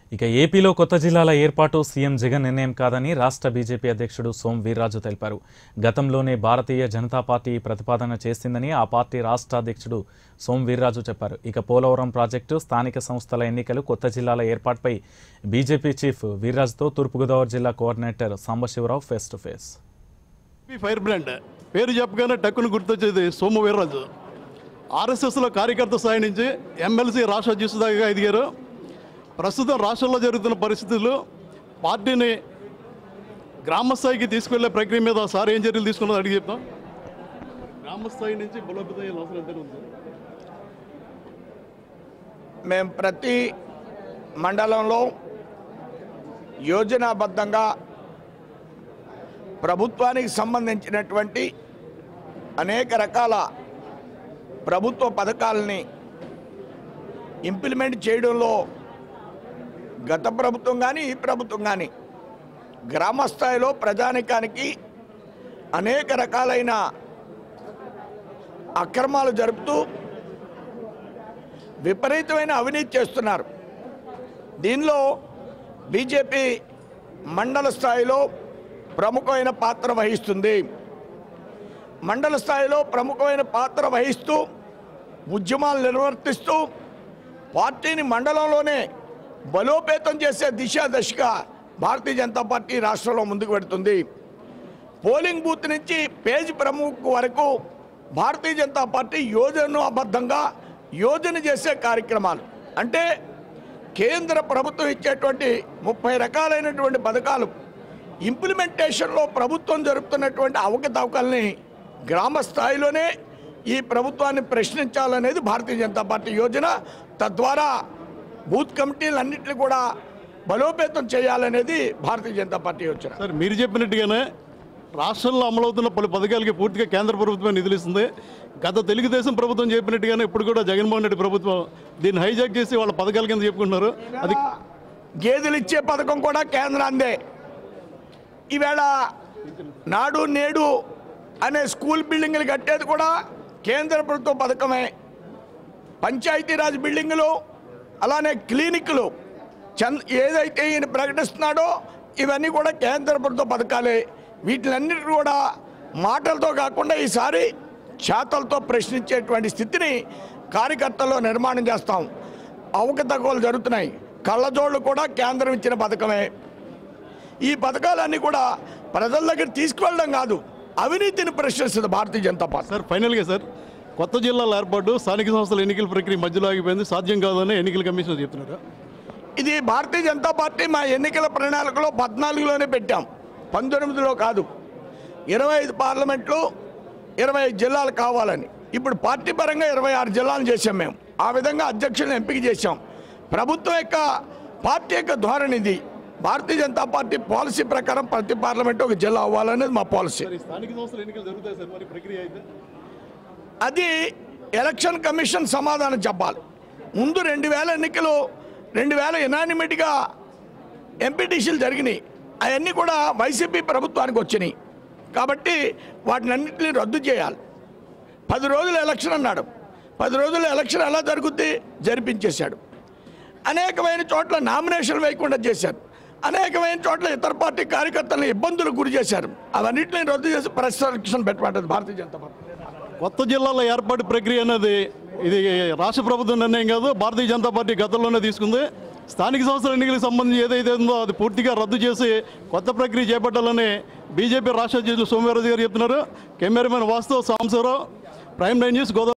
ఇక ఏపీలో కొత్త జిల్లాల ఏర్పాటు సీఎం జగన్ నిర్ణయం కాదని రాష్ట్ర బీజేపీ అధ్యక్షుడు సోం వీర్రాజు తెలిపారు గతంలోనే భారతీయ జనతా పార్టీ ప్రతిపాదన చేసిందని ఆ పార్టీ రాష్ట్ర అధ్యక్షుడు సోం వీర్రాజు చెప్పారు ఇక పోలవరం ప్రాజెక్టు స్థానిక సంస్థల ఎన్నికలు కొత్త జిల్లాల ఏర్పాటుపై బీజేపీ చీఫ్ వీర్రాజుతో తూర్పుగోదావరి జిల్లా coordinator Sambasivarao face to face ఈ ఫైర్ బ్రాండ్ పేరు చెప్పగానే టక్కును గుర్తొచ్చేది సోము వీర్రాజు ఆర్ఎస్ఎస్లో కార్యకర్త స్థాయి నుంచి ఎమ్మెల్సీ రాష్ట్ర అధ్యక్షుడు దాకా ఎదిగారు ప్రస్తుతం రాష్ట్రంలో జరుగుతున్న పరిస్థితులు పార్టీని గ్రామ స్థాయికి తీసుకెళ్లే ప్రక్రియ మీద సార్ ఏం చర్యలు తీసుకున్నదో అడిగి చెప్తాం గ్రామ స్థాయి నుంచి బలోపేతం అయ్యే అవసరం ఎంతైనా ఉంది మేము ప్రతి మండలంలో యోజనాబద్ధంగా ప్రభుత్వానికి సంబంధించినటువంటి అనేక రకాల ప్రభుత్వ పథకాలని ఇంప్లిమెంట్ చేయడంలో గత ప్రభుత్వం కానీ ఈ ప్రభుత్వం కానీ గ్రామ స్థాయిలో ప్రజానికానికి అనేక రకాలైన అక్రమాలు జరుపుతూ విపరీతమైన అవినీతి చేస్తున్నారు దీనిలో బీజేపీ మండల స్థాయిలో ప్రముఖమైన పాత్ర వహిస్తుంది మండల స్థాయిలో ప్రముఖమైన పాత్ర వహిస్తూ ఉద్యమాలు నిర్వర్తిస్తూ పార్టీని మండలంలోనే బలోపేతం చేసే దిశ దశగా భారతీయ జనతా పార్టీ రాష్ట్రంలో ముందుకు పెడుతుంది పోలింగ్ బూత్ నుంచి పేజ్ ప్రముఖ్ వరకు భారతీయ జనతా పార్టీ యోజనను అబద్ధంగా యోజన చేసే కార్యక్రమాలు అంటే కేంద్ర ప్రభుత్వం ఇచ్చేటువంటి ముప్పై రకాలైనటువంటి పథకాలు ఇంప్లిమెంటేషన్లో ప్రభుత్వం జరుపుతున్నటువంటి అవకతవకల్ని గ్రామ స్థాయిలోనే ఈ ప్రభుత్వాన్ని ప్రశ్నించాలనేది భారతీయ జనతా పార్టీ యోజన తద్వారా బూత్ కమిటీలన్నింటినీ కూడా బలోపేతం చేయాలనేది భారతీయ జనతా పార్టీ యోజన సార్ మీరు చెప్పినట్టుగానే రాష్ట్రంలో అమలవుతున్న పలు పథకాలకి పూర్తిగా కేంద్ర ప్రభుత్వం నిధులు ఇస్తుంది గత తెలుగుదేశం ప్రభుత్వం చెప్పినట్టుగానే ఇప్పుడు కూడా జగన్మోహన్ రెడ్డి ప్రభుత్వం దీన్ని హైజాక్ చేసి వాళ్ళ పథకాల కింద చెప్పుకుంటున్నారు అది గేదెలు ఇచ్చే పథకం కూడా కేంద్రాందే ఈవేళ నాడు నేడు అనే స్కూల్ బిల్డింగులు కట్టేది కూడా కేంద్ర ప్రభుత్వ పథకమే పంచాయతీరాజ్ బిల్డింగులు అలానే క్లినిక్లు చంద్ ఏదైతే ఈయన ప్రకటిస్తున్నాడో ఇవన్నీ కూడా కేంద్ర ప్రభుత్వ పథకాలే వీటిలన్నిటి కూడా మాటలతో కాకుండా ఈసారి చేతలతో ప్రశ్నించేటువంటి స్థితిని కార్యకర్తల్లో నిర్మాణం చేస్తాం అవకతవకలు జరుగుతున్నాయి కళ్ళజోళ్ళు కూడా కేంద్రం ఇచ్చిన పథకమే ఈ పథకాలన్నీ కూడా ప్రజల దగ్గర తీసుకువెళ్ళడం కాదు అవినీతిని ప్రశ్నిస్తుంది భారతీయ జనతా పార్టీ సార్ ఫైనల్గా సార్ కొత్త జిల్లాల ఏర్పాటు స్థానిక సంస్థల ఎన్నికల ప్రక్రియ మధ్యలో ఆగిపోయింది సాధ్యం కాదని ఎన్నికల కమిషన్ చెప్తున్నారు ఇది భారతీయ జనతా పార్టీ మా ఎన్నికల ప్రణాళికలో పద్నాలుగులోనే పెట్టాం పంతొమ్మిదిలో కాదు ఇరవై ఐదు పార్లమెంట్లు ఇరవై ఐదు జిల్లాలు కావాలని ఇప్పుడు పార్టీ పరంగా ఇరవై ఆరు జిల్లాలు చేశాం మేము ఆ విధంగా అధ్యక్షులను ఎంపిక చేశాం ప్రభుత్వం యొక్క పార్టీ యొక్క ధోరణి ఇది భారతీయ జనతా పార్టీ పాలసీ ప్రకారం ప్రతి పార్లమెంట్ ఒక జిల్లా అవ్వాలనేది మా పాలసీ సార్ ఈ స్థానిక సంస్థల ఎన్నికలు జరుగుతాయి సార్ మరి ప్రక్రియ అయితే అది ఎలక్షన్ కమిషన్ సమాధానం చెప్పాలి ముందు రెండు వేల ఎన్నికలు రెండు వేల ఎనానిమిట్గా ఎంపీటీసీలు జరిగినాయి అవన్నీ కూడా వైసీపీ ప్రభుత్వానికి వచ్చినాయి కాబట్టి వాటిని అన్నింటినీ రద్దు చేయాలి పది రోజులు ఎలక్షన్ అన్నాడు పది రోజులు ఎలక్షన్ ఎలా జరుగుద్ది జరిపించేశాడు అనేకమైన చోట్ల నామినేషన్ వేయకుండా చేశారు అనేకమైన చోట్ల ఇతర పార్టీ కార్యకర్తలను ఇబ్బందులకు గురి చేశారు అవన్నింటినీ రద్దు చేసి ప్రెస్ ఎలక్షన్ పెట్టమంటది భారతీయ జనతా పార్టీ కొత్త జిల్లాల ఏర్పాటు ప్రక్రియ అనేది ఇది రాష్ట్ర ప్రభుత్వం నిర్ణయం కాదు భారతీయ జనతా పార్టీ గతంలోనే తీసుకుంది స్థానిక సంస్థల ఎన్నికలకు సంబంధించి ఏదైతే ఉందో అది పూర్తిగా రద్దు చేసి కొత్త ప్రక్రియ చేపట్టాలని బీజేపీ రాష్ట్ర అధ్యక్షులు సోమవీరాజు గారు చెప్తున్నారు కెమెరామెన్ వాస్తవ్ Sambasivarao prime nine news Godavari